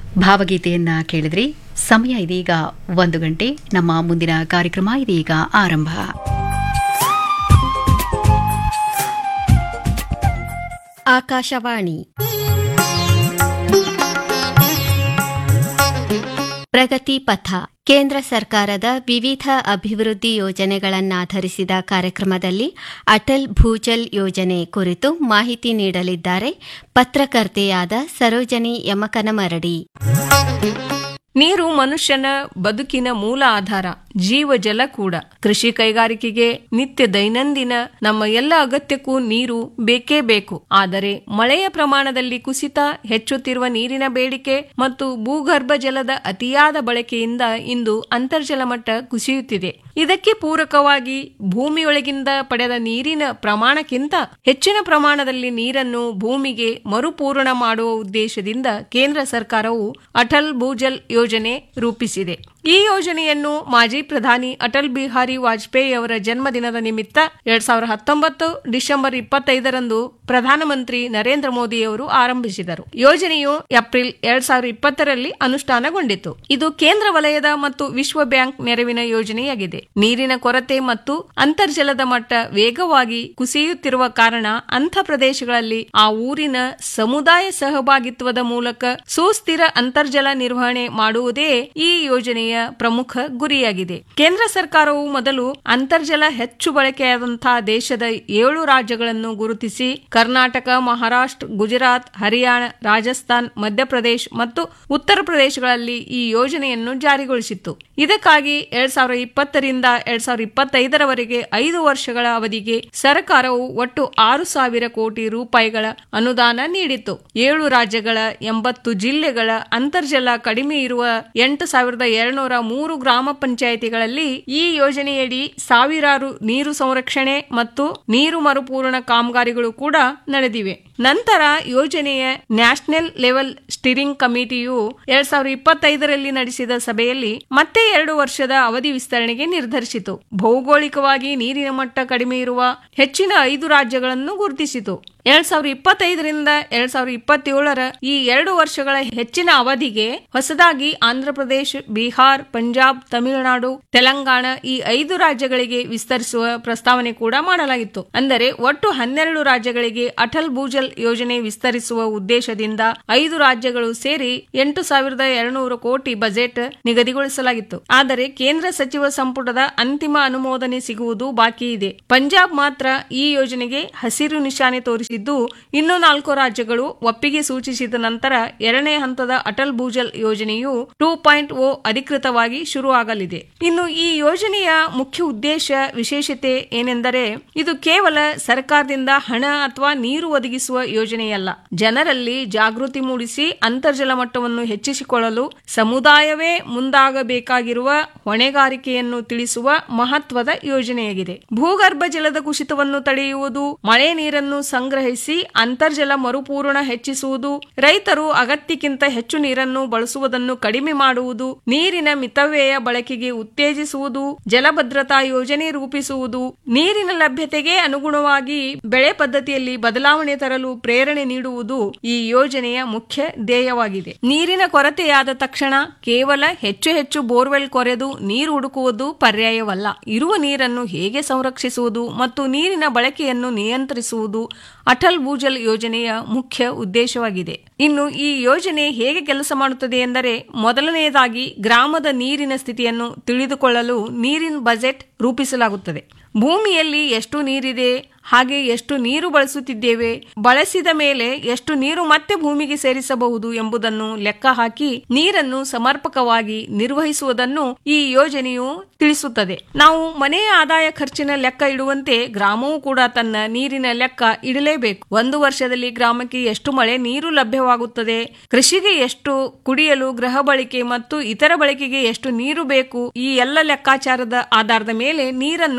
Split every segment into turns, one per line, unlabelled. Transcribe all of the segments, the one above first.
ಭಾವಗೀತೆಯನ್ನ ಕೇಳಿದ್ರಿ ಸಮಯ ಇದೀಗ ಒಂದು ಗಂಟೆ ನಮ್ಮ ಮುಂದಿನ ಕಾರ್ಯಕ್ರಮ ಇದೀಗ ಆರಂಭ
ಆಕಾಶವಾಣಿ ಪ್ರಗತಿ ಪಥ ಕೇಂದ್ರ ಸರ್ಕಾರದ ವಿವಿಧ ಅಭಿವೃದ್ಧಿ ಯೋಜನೆಗಳನ್ನಾಧರಿಸಿದ ಕಾರ್ಯಕ್ರಮದಲ್ಲಿ ಅಟಲ್ ಭೂಜಲ್ ಯೋಜನೆ ಕುರಿತು ಮಾಹಿತಿ ನೀಡಲಿದ್ದಾರೆ ಪತ್ರಕರ್ತೆಯಾದ ಸರೋಜನಿ ಯಮಕನಮರಡಿ
ನೀರು ಮನುಷ್ಯನ ಬದುಕಿನ ಮೂಲ ಆಧಾರ ಜೀವ ಜಲ ಕೂಡ ಕೃಷಿ ಕೈಗಾರಿಕೆಗೆ ನಿತ್ಯ ದೈನಂದಿನ ನಮ್ಮ ಎಲ್ಲ ಅಗತ್ಯಕ್ಕೂ ನೀರು ಬೇಕೇ ಬೇಕು ಆದರೆ ಮಳೆಯ ಪ್ರಮಾಣದಲ್ಲಿ ಕುಸಿತ ಹೆಚ್ಚುತ್ತಿರುವ ನೀರಿನ ಬೇಡಿಕೆ ಮತ್ತು ಭೂಗರ್ಭ ಜಲದ ಅತಿಯಾದ ಬಳಕೆಯಿಂದ ಇಂದು ಅಂತರ್ಜಲ ಮಟ್ಟ ಕುಸಿಯುತ್ತಿದೆ ಇದಕ್ಕೆ ಪೂರಕವಾಗಿ ಭೂಮಿಯೊಳಗಿಂದ ಪಡೆದ ನೀರಿನ ಪ್ರಮಾಣಕ್ಕಿಂತ ಹೆಚ್ಚಿನ ಪ್ರಮಾಣದಲ್ಲಿ ನೀರನ್ನು ಭೂಮಿಗೆ ಮರುಪೂರಣ ಮಾಡುವ ಉದ್ದೇಶದಿಂದ ಕೇಂದ್ರ ಸರ್ಕಾರವು ಅಟಲ್ ಭೂಜಲ್ ಯೋಜನೆ ರೂಪಿಸಿದೆ ಈ ಯೋಜನೆಯನ್ನು ಮಾಜಿ ಪ್ರಧಾನಿ ಅಟಲ್ ಬಿಹಾರಿ ವಾಜಪೇಯಿ ಅವರ ಜನ್ಮದಿನದ ನಿಮಿತ್ತ ಎರಡ್ ಸಾವಿರದ ಹತ್ತೊಂಬತ್ತು ಡಿಸೆಂಬರ್ ಇಪ್ಪತ್ತೈದರಂದು ಪ್ರಧಾನಮಂತ್ರಿ ನರೇಂದ್ರ ಮೋದಿ ಅವರು ಆರಂಭಿಸಿದರು ಯೋಜನೆಯು ಏಪ್ರಿಲ್ ಎರಡ್ ಸಾವಿರದ ಇಪ್ಪತ್ತರಲ್ಲಿ ಅನುಷ್ಠಾನಗೊಂಡಿತು ಇದು ಕೇಂದ್ರ ವಲಯದ ಮತ್ತು ವಿಶ್ವ ಬ್ಯಾಂಕ್ ನೆರವಿನ ಯೋಜನೆಯಾಗಿದೆ ನೀರಿನ ಕೊರತೆ ಮತ್ತು ಅಂತರ್ಜಲದ ಮಟ್ಟ ವೇಗವಾಗಿ ಕುಸಿಯುತ್ತಿರುವ ಕಾರಣ ಅಂಥ ಪ್ರದೇಶಗಳಲ್ಲಿ ಆ ಊರಿನ ಸಮುದಾಯ ಸಹಭಾಗಿತ್ವದ ಮೂಲಕ ಸುಸ್ಥಿರ ಅಂತರ್ಜಲ ನಿರ್ವಹಣೆ ಮಾಡುವುದೇ ಈ ಯೋಜನೆಯ ಪ್ರಮುಖ ಗುರಿಯಾಗಿದೆ ಕೇಂದ್ರ ಸರ್ಕಾರವು ಮೊದಲು ಅಂತರ್ಜಲ ಹೆಚ್ಚು ಬಳಕೆಯಾದಂತಹ ದೇಶದ ಏಳು ರಾಜ್ಯಗಳನ್ನು ಗುರುತಿಸಿ ಕರ್ನಾಟಕ ಮಹಾರಾಷ್ಟ್ರ ಗುಜರಾತ್ ಹರಿಯಾಣ ರಾಜಸ್ಥಾನ್ ಮಧ್ಯಪ್ರದೇಶ ಮತ್ತು ಉತ್ತರ ಪ್ರದೇಶಗಳಲ್ಲಿ ಈ ಯೋಜನೆಯನ್ನು ಜಾರಿಗೊಳಿಸಿತ್ತು ಇದಕ್ಕಾಗಿ ಎರಡ್ ಸಾವಿರದ ಇಪ್ಪತ್ತರಿಂದ ಎರಡ್ ಸಾವಿರದ ಇಪ್ಪತ್ತೈದರವರೆಗೆ ಐದು ವರ್ಷಗಳ ಅವಧಿಗೆ ಸರ್ಕಾರವು ಒಟ್ಟು ಆರು ಸಾವಿರ ಕೋಟಿ ರೂಪಾಯಿಗಳ ಅನುದಾನ ನೀಡಿತು ಏಳು ರಾಜ್ಯಗಳ ಎಂಬತ್ತು ಜಿಲ್ಲೆಗಳ ಅಂತರ್ಜಲ ಕಡಿಮೆ ಇರುವ ಎಂಟು ಸಾವಿರದ ಎರಡ್ನೂರ ಮೂರು ಗ್ರಾಮ ಪಂಚಾಯಿತಿಗಳಲ್ಲಿ ಈ ಯೋಜನೆಯಡಿ ಸಾವಿರಾರು ನೀರು ಸಂರಕ್ಷಣೆ ಮತ್ತು ನೀರು ಮರುಪೂರಣ ಕಾಮಗಾರಿಗಳು ಕೂಡ ನಡೆದಿವೆ ನಂತರ ಯೋಜನೆಯ ನ್ಯಾಷನಲ್ ಲೆವೆಲ್ ಸ್ಟೀರಿಂಗ್ ಕಮಿಟಿಯು ಎರಡ್ ಸಾವಿರದ ಇಪ್ಪತ್ತೈದರಲ್ಲಿ ನಡೆಸಿದ ಸಭೆಯಲ್ಲಿ ಮತ್ತೆ ಎರಡು ವರ್ಷದ ಅವಧಿ ವಿಸ್ತರಣೆಗೆ ನಿರ್ಧರಿಸಿತು ಭೌಗೋಳಿಕವಾಗಿ ನೀರಿನ ಮಟ್ಟ ಕಡಿಮೆ ಇರುವ ಹೆಚ್ಚಿನ ಐದು ರಾಜ್ಯಗಳನ್ನು ಗುರುತಿಸಿತು ಎರಡ್ ಸಾವಿರದ ಇಪ್ಪತ್ತೈದರಿಂದ ಎರಡ್ ಸಾವಿರದ ಇಪ್ಪತ್ತೇಳರ ಈ ಎರಡು ವರ್ಷಗಳ ಹೆಚ್ಚಿನ ಅವಧಿಗೆ ಹೊಸದಾಗಿ ಆಂಧ್ರಪ್ರದೇಶ ಬಿಹಾರ್ ಪಂಜಾಬ್ ತಮಿಳುನಾಡು ತೆಲಂಗಾಣ ಈ ಐದು ರಾಜ್ಯಗಳಿಗೆ ವಿಸ್ತರಿಸುವ ಪ್ರಸ್ತಾವನೆ ಕೂಡ ಮಾಡಲಾಗಿತ್ತು ಅಂದರೆ ಒಟ್ಟು ಹನ್ನೆರಡು ರಾಜ್ಯಗಳಿಗೆ ಅಟಲ್ ಭೂಜಲ್ ಯೋಜನೆ ವಿಸ್ತರಿಸುವ ಉದ್ದೇಶದಿಂದ ಐದು ರಾಜ್ಯಗಳು ಸೇರಿ ಎಂಟು ಸಾವಿರದ ಎರಡ್ನೂರು ಕೋಟಿ ಬಜೆಟ್ ನಿಗದಿಗೊಳಿಸಲಾಗಿತ್ತು ಆದರೆ ಕೇಂದ್ರ ಸಚಿವ ಸಂಪುಟದ ಅಂತಿಮ ಅನುಮೋದನೆ ಸಿಗುವುದು ಬಾಕಿ ಇದೆ ಪಂಜಾಬ್ ಮಾತ್ರ ಈ ಯೋಜನೆಗೆ ಹಸಿರು ನಿಶಾನೆ ತೋರಿಸಿದ್ದು ಇನ್ನು ನಾಲ್ಕು ರಾಜ್ಯಗಳು ಒಪ್ಪಿಗೆ ಸೂಚಿಸಿದ ನಂತರ ಎರಡನೇ ಹಂತದ ಅಟಲ್ ಭೂಜಲ್ ಯೋಜನೆಯು ಟೂ ಪಾಯಿಂಟ್ ಓ ಅಧಿಕೃತವಾಗಿ ಶುರುವಾಗಲಿದೆ ಇನ್ನು ಈ ಯೋಜನೆಯ ಮುಖ್ಯ ಉದ್ದೇಶ ವಿಶೇಷತೆ ಏನೆಂದರೆ ಇದು ಕೇವಲ ಸರ್ಕಾರದಿಂದ ಹಣ ಅಥವಾ ನೀರು ಒದಗಿಸುವ ಯೋಜನೆಯಲ್ಲ ಜನರಲ್ಲಿ ಜಾಗೃತಿ ಮೂಡಿಸಿ ಅಂತರ್ಜಲ ಮಟ್ಟವನ್ನು ಹೆಚ್ಚಿಸಿಕೊಳ್ಳಲು ಸಮುದಾಯವೇ ಮುಂದಾಗಬೇಕಾಗಿರುವ ಹೊಣೆಗಾರಿಕೆಯನ್ನು ತಿಳಿಸುವ ಮಹತ್ವದ ಯೋಜನೆಯಾಗಿದೆ ಭೂಗರ್ಭ ಜಲದ ಕುಸಿತವನ್ನು ತಡೆಯುವುದು ಮಳೆ ನೀರನ್ನು ಸಂಗ್ರಹಿಸಿ ಅಂತರ್ಜಲ ಮರುಪೂರಣ ಹೆಚ್ಚಿಸುವುದು ರೈತರು ಅಗತ್ಯಕ್ಕಿಂತ ಹೆಚ್ಚು ನೀರನ್ನು ಬಳಸುವುದನ್ನು ಕಡಿಮೆ ಮಾಡುವುದು ನೀರಿನ ಮಿತವ್ಯಯ ಬಳಕೆಗೆ ಉತ್ತೇಜಿಸುವುದು ಜಲಭದ್ರತಾ ಯೋಜನೆ ರೂಪಿಸುವುದು ನೀರಿನ ಲಭ್ಯತೆಗೆ ಅನುಗುಣವಾಗಿ ಬೆಳೆ ಪದ್ಧತಿಯಲ್ಲಿ ಬದಲಾವಣೆ ತರಲು ಪ್ರೇರಣೆ ನೀಡುವುದು ಈ ಯೋಜನೆಯ ಮುಖ್ಯ ಧ್ಯೇಯವಾಗಿದೆ ನೀರಿನ ಕೊರತೆಯಾದ ತಕ್ಷಣ ಕೇವಲ ಹೆಚ್ಚು ಹೆಚ್ಚು ಬೋರ್ವೆಲ್ ಕೊರೆದು ನೀರು ಹುಡುಕುವುದು ಪರ್ಯಾಯವಲ್ಲ ಇರುವ ನೀರನ್ನು ಹೇಗೆ ಸಂರಕ್ಷಿಸುವುದು ಮತ್ತು ನೀರಿನ ಬಳಕೆಯನ್ನು ನಿಯಂತ್ರಿಸುವುದು ಅಟಲ್ ಭೂಜಲ್ ಯೋಜನೆಯ ಮುಖ್ಯ ಉದ್ದೇಶವಾಗಿದೆ ಇನ್ನು ಈ ಯೋಜನೆ ಹೇಗೆ ಕೆಲಸ ಮಾಡುತ್ತದೆ ಎಂದರೆ ಮೊದಲನೆಯದಾಗಿ ಗ್ರಾಮದ ನೀರಿನ ಸ್ಥಿತಿಯನ್ನು ತಿಳಿದುಕೊಳ್ಳಲು ನೀರಿನ ಬಜೆಟ್ ರೂಪಿಸಲಾಗುತ್ತದೆ ಭೂಮಿಯಲ್ಲಿ ಎಷ್ಟು ನೀರಿದೆ ಹಾಗೆ ಎಷ್ಟು ನೀರು ಬಳಸುತ್ತಿದ್ದೇವೆ ಬಳಸಿದ ಮೇಲೆ ಎಷ್ಟು ನೀರು ಮತ್ತೆ ಭೂಮಿಗೆ ಸೇರಿಸಬಹುದು ಎಂಬುದನ್ನು ಲೆಕ್ಕ ಹಾಕಿ ನೀರನ್ನು ಸಮರ್ಪಕವಾಗಿ ನಿರ್ವಹಿಸುವುದನ್ನು ಈ ಯೋಜನೆಯು ತಿಳಿಸುತ್ತದೆ ನಾವು ಮನೆಯ ಆದಾಯ ಖರ್ಚಿನ ಲೆಕ್ಕ ಇಡುವಂತೆ ಗ್ರಾಮವೂ ಕೂಡ ತನ್ನ ನೀರಿನ ಲೆಕ್ಕ ಇಡಲೇಬೇಕು ಒಂದು ವರ್ಷದಲ್ಲಿ ಗ್ರಾಮಕ್ಕೆ ಎಷ್ಟು ಮಳೆ ನೀರು ಲಭ್ಯವಾಗುತ್ತದೆ ಕೃಷಿಗೆ ಎಷ್ಟು ಕುಡಿಯಲು ಗೃಹ ಬಳಕೆ ಮತ್ತು ಇತರ ಬಳಕೆಗೆ ಎಷ್ಟು ನೀರು ಬೇಕು ಈ ಎಲ್ಲ ಲೆಕ್ಕಾಚಾರದ ಆಧಾರದ ಮೇಲೆ ನೀರನ್ನು ಹೇಗೆ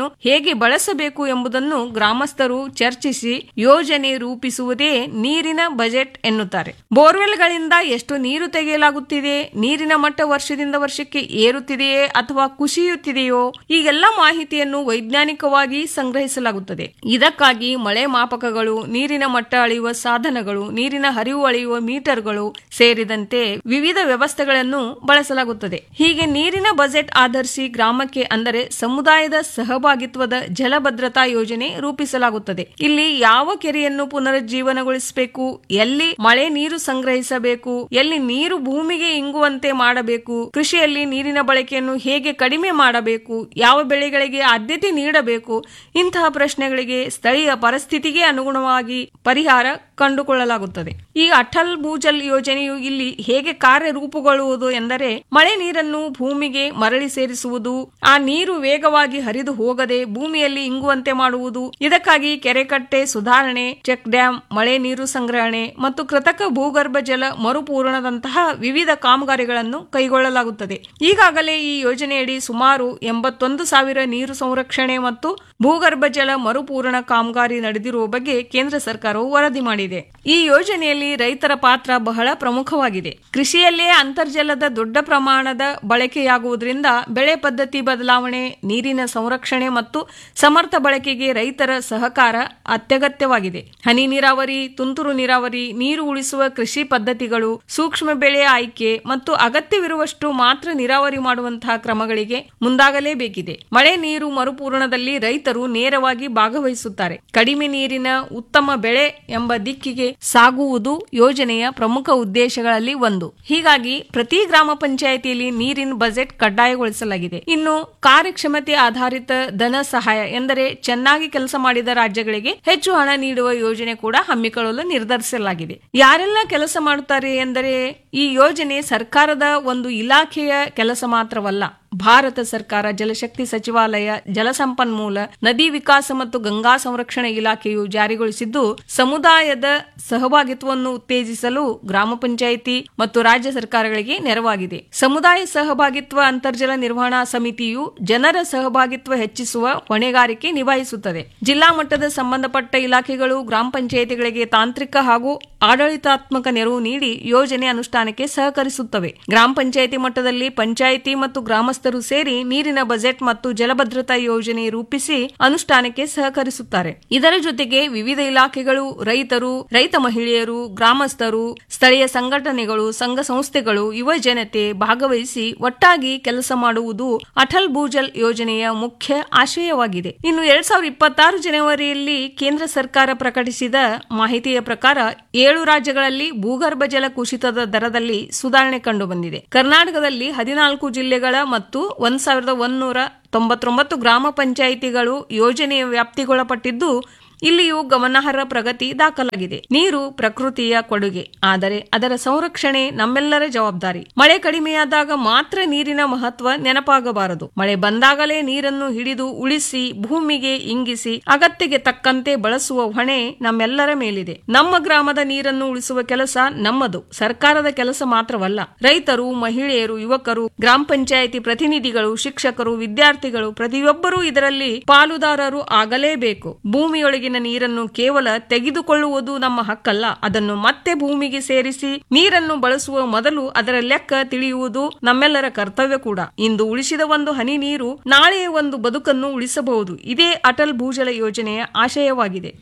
ಹೇಗೆ ಬಳಸಬೇಕು ಎಂಬುದನ್ನು ಗ್ರಾಮಸ್ಥರು ಚರ್ಚಿಸಿ ಯೋಜನೆ ರೂಪಿಸುವುದೇ ನೀರಿನ ಬಜೆಟ್ ಎನ್ನುತ್ತಾರೆ ಬೋರ್ವೆಲ್ಗಳಿಂದ ಎಷ್ಟು ನೀರು ತೆಗೆಯಲಾಗುತ್ತಿದೆ ನೀರಿನ ಮಟ್ಟ ವರ್ಷದಿಂದ ವರ್ಷಕ್ಕೆ ಏರುತ್ತಿದೆಯೇ ಅಥವಾ ಕುಸಿಯುತ್ತಿದೆಯೋ ಈ ಎಲ್ಲ ಮಾಹಿತಿಯನ್ನು ವೈಜ್ಞಾನಿಕವಾಗಿ ಸಂಗ್ರಹಿಸಲಾಗುತ್ತದೆ ಇದಕ್ಕಾಗಿ ಮಳೆ ಮಾಪಕಗಳು ನೀರಿನ ಮಟ್ಟ ಅಳೆಯುವ ಸಾಧನಗಳು ನೀರಿನ ಹರಿವು ಅಳೆಯುವ ಮೀಟರ್ಗಳು ಸೇರಿದಂತೆ ವಿವಿಧ ವ್ಯವಸ್ಥೆಗಳನ್ನು ಬಳಸಲಾಗುತ್ತದೆ ಹೀಗೆ ನೀರಿನ ಬಜೆಟ್ ಆಧರಿಸಿ ಗ್ರಾಮಕ್ಕೆ ಅಂದರೆ ಸಮುದಾಯದ ಸಹಭಾಗಿತ್ವದ ಜಲ ಭದ್ರತಾ ಯೋಜನೆ ರೂಪಿಸಲಾಗುತ್ತದೆ ಇಲ್ಲಿ ಯಾವ ಕೆರೆಯನ್ನು ಪುನರುಜ್ಜೀವನಗೊಳಿಸಬೇಕು ಎಲ್ಲಿ ಮಳೆ ನೀರು ಸಂಗ್ರಹಿಸಬೇಕು ಎಲ್ಲಿ ನೀರು ಭೂಮಿಗೆ ಇಂಗುವಂತೆ ಮಾಡಬೇಕು ಕೃಷಿಯಲ್ಲಿ ನೀರಿನ ಬಳಕೆಯನ್ನು ಹೇಗೆ ಕಡಿಮೆ ಮಾಡಬೇಕು ಯಾವ ಬೆಳೆಗಳಿಗೆ ಆದ್ಯತೆ ನೀಡಬೇಕು ಇಂತಹ ಪ್ರಶ್ನೆಗಳಿಗೆ ಸ್ಥಳೀಯ ಪರಿಸ್ಥಿತಿಗೆ ಅನುಗುಣವಾಗಿ ಪರಿಹಾರ ಕಂಡುಕೊಳ್ಳಲಾಗುತ್ತದೆ ಈ ಅಟಲ್ ಭೂಜಲ್ ಯೋಜನೆಯು ಇಲ್ಲಿ ಹೇಗೆ ಕಾರ್ಯರೂಪುಗೊಳ್ಳುವುದು ಎಂದರೆ ಮಳೆ ನೀರನ್ನು ಭೂಮಿಗೆ ಮರಳಿ ಸೇರಿಸುವುದು ಆ ನೀರು ವೇಗವಾಗಿ ಹರಿದು ಹೋಗದೆ ಭೂಮಿಯಲ್ಲಿ ಇಂಗುವಂತೆ ಮಾಡುವುದು ಇದಕ್ಕಾಗಿ ಕೆರೆಕಟ್ಟೆ ಸುಧಾರಣೆ ಚೆಕ್ ಡ್ಯಾಂ ಮಳೆ ನೀರು ಸಂಗ್ರಹಣೆ ಮತ್ತು ಕೃತಕ ಭೂಗರ್ಭ ಜಲ ಮರುಪೂರಣದಂತಹ ವಿವಿಧ ಕಾಮಗಾರಿಗಳನ್ನು ಕೈಗೊಳ್ಳಲಾಗುತ್ತದೆ ಈಗಾಗಲೇ ಈ ಯೋಜನೆಯಡಿ ಸುಮಾರು ಎಂಬತ್ತೊಂದು ಸಾವಿರ ನೀರು ಸಂರಕ್ಷಣೆ ಮತ್ತು ಭೂಗರ್ಭ ಜಲ ಮರುಪೂರಣ ಕಾಮಗಾರಿ ನಡೆದಿರುವ ಬಗ್ಗೆ ಕೇಂದ್ರ ಸರ್ಕಾರವು ವರದಿ ಮಾಡಿದೆ ಈ ಯೋಜನೆಯಲ್ಲಿ ರೈತರ ಪಾತ್ರ ಬಹಳ ಪ್ರಮುಖವಾಗಿದೆ ಕೃಷಿಯಲ್ಲೇ ಅಂತರ್ಜಲದ ದೊಡ್ಡ ಪ್ರಮಾಣದ ಬಳಕೆಯಾಗುವುದರಿಂದ ಬೆಳೆ ಪದ್ಧತಿ ಬದಲಾವಣೆ ನೀರಿನ ಸಂರಕ್ಷಣೆ ಮತ್ತು ಸಮರ್ಥ ಬಳಕೆಗೆ ರೈತರ ಸಹಕಾರ ಅತ್ಯಗತ್ಯವಾಗಿದೆ ಹನಿ ನೀರಾವರಿ ತುಂತುರು ನೀರಾವರಿ ನೀರು ಉಳಿಸುವ ಕೃಷಿ ಪದ್ಧತಿಗಳು ಸೂಕ್ಷ್ಮ ಬೆಳೆ ಆಯ್ಕೆ ಮತ್ತು ಅಗತ್ಯವಿರುವಷ್ಟು ಮಾತ್ರ ನೀರಾವರಿ ಮಾಡುವಂತಹ ಕ್ರಮಗಳಿಗೆ ಮುಂದಾಗಲೇಬೇಕಿದೆ ಮಳೆ ನೀರು ಮರುಪೂರಣದಲ್ಲಿ ರೈತರು ನೇರವಾಗಿ ಭಾಗವಹಿಸುತ್ತಾರೆ ಕಡಿಮೆ ನೀರಿನ ಉತ್ತಮ ಬೆಳೆ ಎಂಬ ದಿಕ್ಕಿಗೆ ಸಾಗುವುದು ಯೋಜನೆಯ ಪ್ರಮುಖ ಉದ್ದೇಶಗಳಲ್ಲಿ ಒಂದು ಹೀಗಾಗಿ ಪ್ರತಿ ಗ್ರಾಮ ಪಂಚಾಯಿತಿಯಲ್ಲಿ ನೀರಿನ ಬಜೆಟ್ ಕಡ್ಡಾಯಗೊಳಿಸಲಾಗಿದೆ ಇನ್ನು ಕಾರ್ಯಕ್ಷಮತೆ ಆಧಾರಿತ ಧನ ಸಹಾಯ ಎಂದರೆ ಚೆನ್ನಾಗಿ ಕೆಲಸ ಮಾಡಿದ ರಾಜ್ಯಗಳಿಗೆ ಹೆಚ್ಚು ಹಣ ನೀಡುವ ಯೋಜನೆ ಕೂಡ ಹಮ್ಮಿಕೊಳ್ಳಲು ನಿರ್ಧರಿಸಲಾಗಿದೆ ಯಾರೆಲ್ಲ ಕೆಲಸ ಮಾಡುತ್ತಾರೆ ಎಂದರೆ ಈ ಯೋಜನೆ ಸರ್ಕಾರದ ಒಂದು ಇಲಾಖೆಯ ಕೆಲಸ ಮಾತ್ರವಲ್ಲ ಭಾರತ ಸರ್ಕಾರ ಜಲಶಕ್ತಿ ಸಚಿವಾಲಯ ಜಲಸಂಪನ್ಮೂಲ ನದಿ ವಿಕಾಸ ಮತ್ತು ಗಂಗಾ ಸಂರಕ್ಷಣಾ ಇಲಾಖೆಯು ಜಾರಿಗೊಳಿಸಿದ್ದು ಸಮುದಾಯದ ಸಹಭಾಗಿತ್ವವನ್ನು ಉತ್ತೇಜಿಸಲು ಗ್ರಾಮ ಪಂಚಾಯಿತಿ ಮತ್ತು ರಾಜ್ಯ ಸರ್ಕಾರಗಳಿಗೆ ನೆರವಾಗಿದೆ ಸಮುದಾಯ ಸಹಭಾಗಿತ್ವ ಅಂತರ್ಜಲ ನಿರ್ವಹಣಾ ಸಮಿತಿಯು ಜನರ ಸಹಭಾಗಿತ್ವ ಹೆಚ್ಚಿಸುವ ಹೊಣೆಗಾರಿಕೆ ನಿಭಾಯಿಸುತ್ತದೆ ಜಿಲ್ಲಾ ಮಟ್ಟದ ಸಂಬಂಧಪಟ್ಟ ಇಲಾಖೆಗಳು ಗ್ರಾಮ ಪಂಚಾಯಿತಿಗಳಿಗೆ ತಾಂತ್ರಿಕ ಹಾಗೂ ಆಡಳಿತಾತ್ಮಕ ನೆರವು ನೀಡಿ ಯೋಜನೆ ಅನುಷ್ಠಾನಕ್ಕೆ ಸಹಕರಿಸುತ್ತವೆ ಗ್ರಾಮ ಪಂಚಾಯಿತಿ ಮಟ್ಟದಲ್ಲಿ ಪಂಚಾಯಿತಿ ಮತ್ತು ಗ್ರಾಮಸ್ಥರು ಸೇರಿ ನೀರಿನ ಬಜೆಟ್ ಮತ್ತು ಜಲಭದ್ರತಾ ಯೋಜನೆ ರೂಪಿಸಿ ಅನುಷ್ಠಾನಕ್ಕೆ ಸಹಕರಿಸುತ್ತಾರೆ ಇದರ ಜೊತೆಗೆ ವಿವಿಧ ಇಲಾಖೆಗಳು ರೈತರು ರೈತ ಮಹಿಳೆಯರು ಗ್ರಾಮಸ್ಥರು ಸ್ಥಳೀಯ ಸಂಘಟನೆಗಳು ಸಂಘ ಸಂಸ್ಥೆಗಳು ಯುವ ಜನತೆ ಭಾಗವಹಿಸಿ ಒಟ್ಟಾಗಿ ಕೆಲಸ ಮಾಡುವುದು ಅಟಲ್ ಭೂಜಲ್ ಯೋಜನೆಯ ಮುಖ್ಯ ಆಶಯವಾಗಿದೆ ಇನ್ನು ಎರಡ್ ಸಾವಿರದ ಇಪ್ಪತ್ತಾರು ಜನವರಿಯಲ್ಲಿ ಕೇಂದ್ರ ಸರ್ಕಾರ ಪ್ರಕಟಿಸಿದ ಮಾಹಿತಿಯ ಪ್ರಕಾರ ಏಳು ರಾಜ್ಯಗಳಲ್ಲಿ ಭೂಗರ್ಭ ಜಲ ಕುಸಿತದ ದರದಲ್ಲಿ ಸುಧಾರಣೆ ಕಂಡುಬಂದಿದೆ ಕರ್ನಾಟಕದಲ್ಲಿ ಹದಿನಾಲ್ಕು ಜಿಲ್ಲೆಗಳ ಮತ್ತು ಒಂದ್ ಸಾವಿರದ ಒಂದೂರ ತೊಂಬತ್ತೊಂಬತ್ತು ಗ್ರಾಮ ಪಂಚಾಯಿತಿಗಳು ಯೋಜನೆಯ ವ್ಯಾಪ್ತಿಗೊಳಪಟ್ಟಿದ್ದು ಇಲ್ಲಿಯೂ ಗಮನಾರ್ಹ ಪ್ರಗತಿ ದಾಖಲಾಗಿದೆ ನೀರು ಪ್ರಕೃತಿಯ ಕೊಡುಗೆ ಆದರೆ ಅದರ ಸಂರಕ್ಷಣೆ ನಮ್ಮೆಲ್ಲರ ಜವಾಬ್ದಾರಿ ಮಳೆ ಕಡಿಮೆಯಾದಾಗ ಮಾತ್ರ ನೀರಿನ ಮಹತ್ವ ನೆನಪಾಗಬಾರದು ಮಳೆ ಬಂದಾಗಲೇ ನೀರನ್ನು ಹಿಡಿದು ಉಳಿಸಿ ಭೂಮಿಗೆ ಇಂಗಿಸಿ ಅಗತ್ಯಗೆ ತಕ್ಕಂತೆ ಬಳಸುವ ಹೊಣೆ ನಮ್ಮೆಲ್ಲರ ಮೇಲಿದೆ ನಮ್ಮ ಗ್ರಾಮದ ನೀರನ್ನು ಉಳಿಸುವ ಕೆಲಸ ನಮ್ಮದು ಸರ್ಕಾರದ ಕೆಲಸ ಮಾತ್ರವಲ್ಲ ರೈತರು ಮಹಿಳೆಯರು ಯುವಕರು ಗ್ರಾಮ ಪಂಚಾಯಿತಿ ಪ್ರತಿನಿಧಿಗಳು ಶಿಕ್ಷಕರು ವಿದ್ಯಾರ್ಥಿಗಳು ಪ್ರತಿಯೊಬ್ಬರೂ ಇದರಲ್ಲಿ ಪಾಲುದಾರರು ಆಗಲೇಬೇಕು ಭೂಮಿಯೊಳಗಿನ ನೀರನ್ನು ಕೇವಲ ತೆಗೆದುಕೊಳ್ಳುವುದು ನಮ್ಮ ಹಕ್ಕಲ್ಲ ಅದನ್ನು ಮತ್ತೆ ಭೂಮಿಗೆ ಸೇರಿಸಿ ನೀರನ್ನು ಬಳಸುವ ಮೊದಲು ಅದರ ಲೆಕ್ಕ ತಿಳಿಯುವುದು ನಮ್ಮೆಲ್ಲರ ಕರ್ತವ್ಯ ಕೂಡ ಇಂದು ಉಳಿಸಿದ ಒಂದು ಹನಿ ನೀರು ನಾಳೆಯ ಒಂದು ಬದುಕನ್ನು ಉಳಿಸಬಹುದು ಇದೇ ಅಟಲ್ ಭೂಜಲ ಯೋಜನೆಯ ಆಶಯವಾಗಿದೆ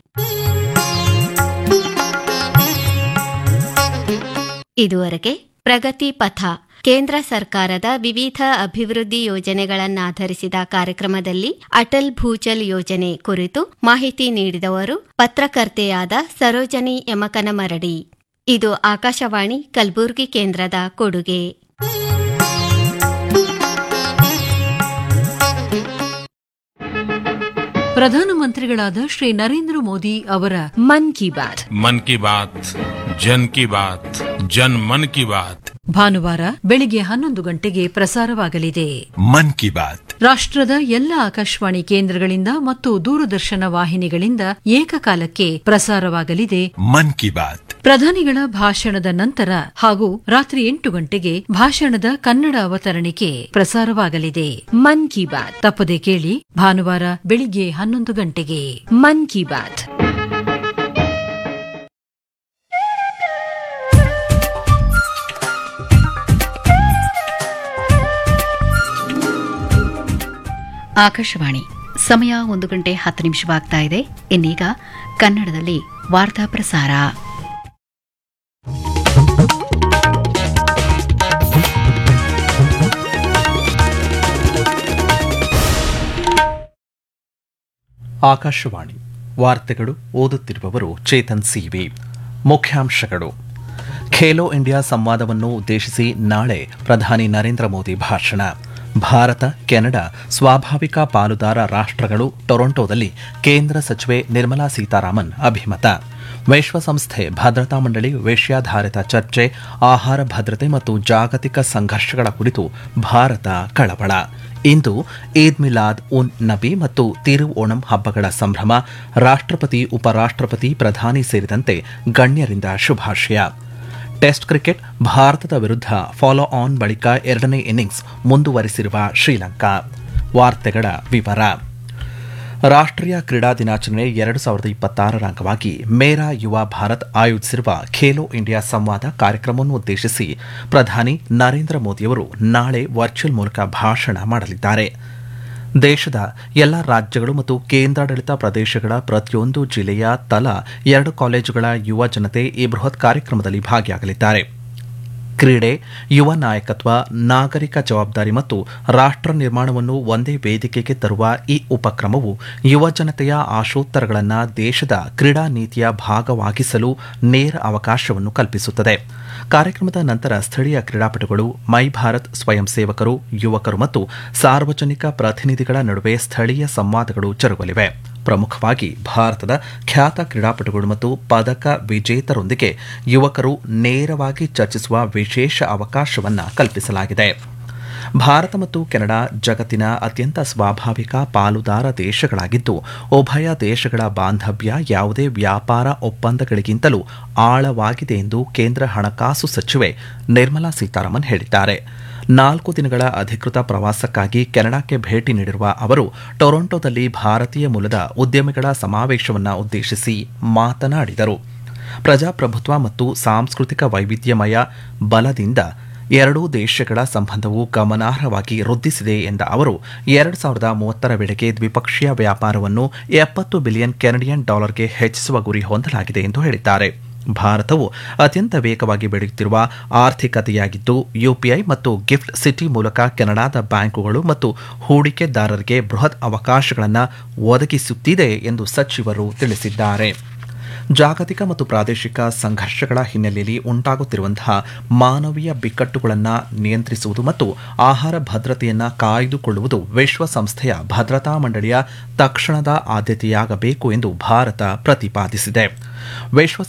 ಇದುವರೆಗೆ ಪ್ರಗತಿ ಪಥ ಕೇಂದ್ರ ಸರ್ಕಾರದ ವಿವಿಧ ಅಭಿವೃದ್ಧಿ ಯೋಜನೆಗಳನ್ನಾಧರಿಸಿದ ಕಾರ್ಯಕ್ರಮದಲ್ಲಿ ಅಟಲ್ ಭೂಜಲ್ ಯೋಜನೆ ಕುರಿತು ಮಾಹಿತಿ ನೀಡಿದವರು ಪತ್ರಕರ್ತೆಯಾದ ಸರೋಜನಿ ಯಮಕನಮರಡಿ ಇದು ಆಕಾಶವಾಣಿ ಕಲಬುರಗಿ ಕೇಂದ್ರದ ಕೊಡುಗೆ
ಪ್ರಧಾನಮಂತ್ರಿಗಳಾದ ಶ್ರೀ ನರೇಂದ್ರ ಮೋದಿ ಅವರ
मन की बात
मन की बात जन की बात जन मन की बात
ಭಾನುವಾರ ಬೆಳಿಗ್ಗೆ ಹನ್ನೊಂದು ಗಂಟೆಗೆ ಪ್ರಸಾರವಾಗಲಿದೆ
मन की बात
ರಾಷ್ಟ್ರದ ಎಲ್ಲ ಆಕಾಶವಾಣಿ ಕೇಂದ್ರಗಳಿಂದ ಮತ್ತು ದೂರದರ್ಶನ ವಾಹಿನಿಗಳಿಂದ ಏಕಕಾಲಕ್ಕೆ ಪ್ರಸಾರವಾಗಲಿದೆ
मन की बात
ಪ್ರಧಾನಿಗಳ ಭಾಷಣದ ನಂತರ ಹಾಗೂ ರಾತ್ರಿ ಎಂಟು ಗಂಟೆಗೆ ಭಾಷಣದ ಕನ್ನಡ ಅವತರಣಿಕೆ ಪ್ರಸಾರವಾಗಲಿದೆ
मन की बात
ತಪ್ಪದೆ ಕೇಳಿ ಭಾನುವಾರ ಬೆಳಿಗ್ಗೆ ಹನ್ನೊಂದು ಗಂಟೆಗೆ
मन की बात
ಆಕಾಶವಾಣಿ ಸಮಯ ಒಂದು ಗಂಟೆ ಹತ್ತು ನಿಮಿಷವಾಗ್ತಾ ಇದೆ ಇನ್ನೀಗ ಕನ್ನಡದಲ್ಲಿ ವಾರ್ತಾ ಪ್ರಸಾರ
ಆಕಾಶವಾಣಿ ವಾರ್ತೆಗಳು ಓದುತ್ತಿರುವವರು ಚೇತನ್ ಸಿವಿ ಮುಖ್ಯಾಂಶಗಳು ಖೇಲೋ ಇಂಡಿಯಾ ಸಂವಾದವನ್ನು ಉದ್ದೇಶಿಸಿ ನಾಳೆ ಪ್ರಧಾನಿ ನರೇಂದ್ರ ಮೋದಿ ಭಾಷಣ ಭಾರತ ಕೆನಡಾ ಸ್ವಾಭಾವಿಕ ಪಾಲುದಾರ ರಾಷ್ಟ್ರಗಳು ಟೊರೊಂಟೊದಲ್ಲಿ ಕೇಂದ್ರ ಸಚಿವೆ ನಿರ್ಮಲಾ ಸೀತಾರಾಮನ್ ಅಭಿಮತ ವಿಶ್ವಸಂಸ್ಥೆ ಭದ್ರತಾ ಮಂಡಳಿ ವಿಷಯಾಧಾರಿತ ಚರ್ಚೆ ಆಹಾರ ಭದ್ರತೆ ಮತ್ತು ಜಾಗತಿಕ ಸಂಘರ್ಷಗಳ ಕುರಿತು ಭಾರತ ಕಳವಳ ಇಂದು ಈದ್ ಮಿಲಾದ್ ಉನ್ ನಬಿ ಮತ್ತು ತಿರು ಓಣಂ ಹಬ್ಬಗಳ ಸಂಭ್ರಮ ರಾಷ್ಟ್ರಪತಿ ಉಪರಾಷ್ಟ್ರಪತಿ ಪ್ರಧಾನಿ ಸೇರಿದಂತೆ ಗಣ್ಯರಿಂದ ಶುಭಾಶಯ ಟೆಸ್ಟ್ ಕ್ರಿಕೆಟ್ ಭಾರತದ ವಿರುದ್ಧ ಫಾಲೋ ಆನ್ ಬಳಿಕ ಎರಡನೇ ಇನ್ನಿಂಗ್ಸ್ ಮುಂದುವರಿಸಿರುವ ಶ್ರೀಲಂಕಾ ವಾರ್ತೆಗಳ ವಿವರ ರಾಷ್ಟ್ರೀಯ ಕ್ರೀಡಾ ದಿನಾಚರಣೆ ಎರಡು ಸಾವಿರದ ಇಪ್ಪತ್ತಾರರ ಅಂಗವಾಗಿ ಮೇರಾ ಯುವ ಭಾರತ್ ಆಯೋಜಿಸಿರುವ ಖೇಲೋ ಇಂಡಿಯಾ ಸಂವಾದ ಕಾರ್ಯಕ್ರಮವನ್ನು ಉದ್ದೇಶಿಸಿ ಪ್ರಧಾನಿ ನರೇಂದ್ರ ಮೋದಿಯವರು ನಾಳೆ ವರ್ಚುವಲ್ ಮೂಲಕ ಭಾಷಣ ಮಾಡಲಿದ್ದಾರೆ ದೇಶದ ಎಲ್ಲ ರಾಜ್ಯಗಳು ಮತ್ತು ಕೇಂದ್ರಾಡಳಿತ ಪ್ರದೇಶಗಳ ಪ್ರತಿಯೊಂದು ಜಿಲ್ಲೆಯ ತಲಾ ಎರಡು ಕಾಲೇಜುಗಳ ಯುವ ಜನತೆ ಈ ಬೃಹತ್ ಕಾರ್ಯಕ್ರಮದಲ್ಲಿ ಭಾಗಿಯಾಗಲಿದ್ದಾರೆ ಕ್ರೀಡೆ ಯುವ ನಾಯಕತ್ವ ನಾಗರಿಕ ಜವಾಬ್ದಾರಿ ಮತ್ತು ರಾಷ್ಟ್ರ ನಿರ್ಮಾಣವನ್ನು ಒಂದೇ ವೇದಿಕೆಗೆ ತರುವ ಈ ಉಪಕ್ರಮವು ಯುವ ಜನತೆಯ ಆಶೋತ್ತರಗಳನ್ನು ದೇಶದ ಕ್ರೀಡಾ ನೀತಿಯ ಭಾಗವಾಗಿಸಲು ನೇರ ಅವಕಾಶವನ್ನು ಕಲ್ಪಿಸುತ್ತದೆ ಕಾರ್ಯಕ್ರಮದ ನಂತರ ಸ್ಥಳೀಯ ಕ್ರೀಡಾಪಟುಗಳು ಮೈ ಭಾರತ್ ಸ್ವಯಂ ಸೇವಕರು ಯುವಕರು ಮತ್ತು ಸಾರ್ವಜನಿಕ ಪ್ರತಿನಿಧಿಗಳ ನಡುವೆ ಸ್ಥಳೀಯ ಸಂವಾದಗಳು ಜರುಗಲಿವೆ ಪ್ರಮುಖವಾಗಿ ಭಾರತದ ಖ್ಯಾತ ಕ್ರೀಡಾಪಟುಗಳು ಮತ್ತು ಪದಕ ವಿಜೇತರೊಂದಿಗೆ ಯುವಕರು ನೇರವಾಗಿ ಚರ್ಚಿಸುವ ವಿಶೇಷ ಅವಕಾಶವನ್ನು ಕಲ್ಪಿಸಲಾಗಿದೆ ಭಾರತ ಮತ್ತು ಕೆನಡಾ ಜಗತ್ತಿನ ಅತ್ಯಂತ ಸ್ವಾಭಾವಿಕ ಪಾಲುದಾರ ದೇಶಗಳಾಗಿದ್ದು ಉಭಯ ದೇಶಗಳ ಬಾಂಧವ್ಯ ಯಾವುದೇ ವ್ಯಾಪಾರ ಒಪ್ಪಂದಗಳಿಗಿಂತಲೂ ಆಳವಾಗಿದೆ ಎಂದು ಕೇಂದ್ರ ಹಣಕಾಸು ಸಚಿವೆ ನಿರ್ಮಲಾ ಸೀತಾರಾಮನ್ ಹೇಳಿದ್ದಾರೆ ನಾಲ್ಕು ದಿನಗಳ ಅಧಿಕೃತ ಪ್ರವಾಸಕ್ಕಾಗಿ ಕೆನಡಾಕ್ಕೆ ಭೇಟಿ ನೀಡಿರುವ ಅವರು ಟೊರೊಂಟೊದಲ್ಲಿ ಭಾರತೀಯ ಮೂಲದ ಉದ್ಯಮಿಗಳ ಸಮಾವೇಶವನ್ನು ಉದ್ದೇಶಿಸಿ ಮಾತನಾಡಿದರು ಪ್ರಜಾಪ್ರಭುತ್ವ ಮತ್ತು ಸಾಂಸ್ಕೃತಿಕ ವೈವಿಧ್ಯಮಯ ಬಲದಿಂದ ಎರಡೂ ದೇಶಗಳ ಸಂಬಂಧವು ಗಮನಾರ್ಹವಾಗಿ ವೃದ್ಧಿಸಿದೆ ಎಂದ ಅವರು ಎರಡು ಸಾವಿರದ ಮೂವತ್ತರ ವೇಳೆಗೆ ದ್ವಿಪಕ್ಷೀಯ ವ್ಯಾಪಾರವನ್ನು ಎಪ್ಪತ್ತು ಬಿಲಿಯನ್ ಕೆನಡಿಯನ್ ಡಾಲರ್ಗೆ ಹೆಚ್ಚಿಸುವ ಗುರಿ ಹೊಂದಲಾಗಿದೆ ಎಂದು ಹೇಳಿದ್ದಾರೆ ಭಾರತವು ಅತ್ಯಂತ ವೇಗವಾಗಿ ಬೆಳೆಯುತ್ತಿರುವ ಆರ್ಥಿಕತೆಯಾಗಿದ್ದು ಯುಪಿಐ ಮತ್ತು ಗಿಫ್ಟ್ ಸಿಟಿ ಮೂಲಕ ಕೆನಡಾದ ಬ್ಯಾಂಕುಗಳು ಮತ್ತು ಹೂಡಿಕೆದಾರರಿಗೆ ಬೃಹತ್ ಅವಕಾಶಗಳನ್ನು ಒದಗಿಸುತ್ತಿದೆ ಎಂದು ಸಚಿವರು ತಿಳಿಸಿದ್ದಾರೆ ಜಾಗತಿಕ ಮತ್ತು ಪ್ರಾದೇಶಿಕ ಸಂಘರ್ಷಗಳ ಹಿನ್ನೆಲೆಯಲ್ಲಿ ಉಂಟಾಗುತ್ತಿರುವಂತಹ ಮಾನವೀಯ ಬಿಕ್ಕಟ್ಟುಗಳನ್ನು ನಿಯಂತ್ರಿಸುವುದು ಮತ್ತು ಆಹಾರ ಭದ್ರತೆಯನ್ನು ಕಾಯ್ದುಕೊಳ್ಳುವುದು ವಿಶ್ವಸಂಸ್ಥೆಯ ಭದ್ರತಾ ಮಂಡಳಿಯ ತಕ್ಷಣದ ಆದ್ಯತೆಯಾಗಬೇಕು ಎಂದು ಭಾರತ ಪ್ರತಿಪಾದಿಸಿದೆ ವಿಶ್ವ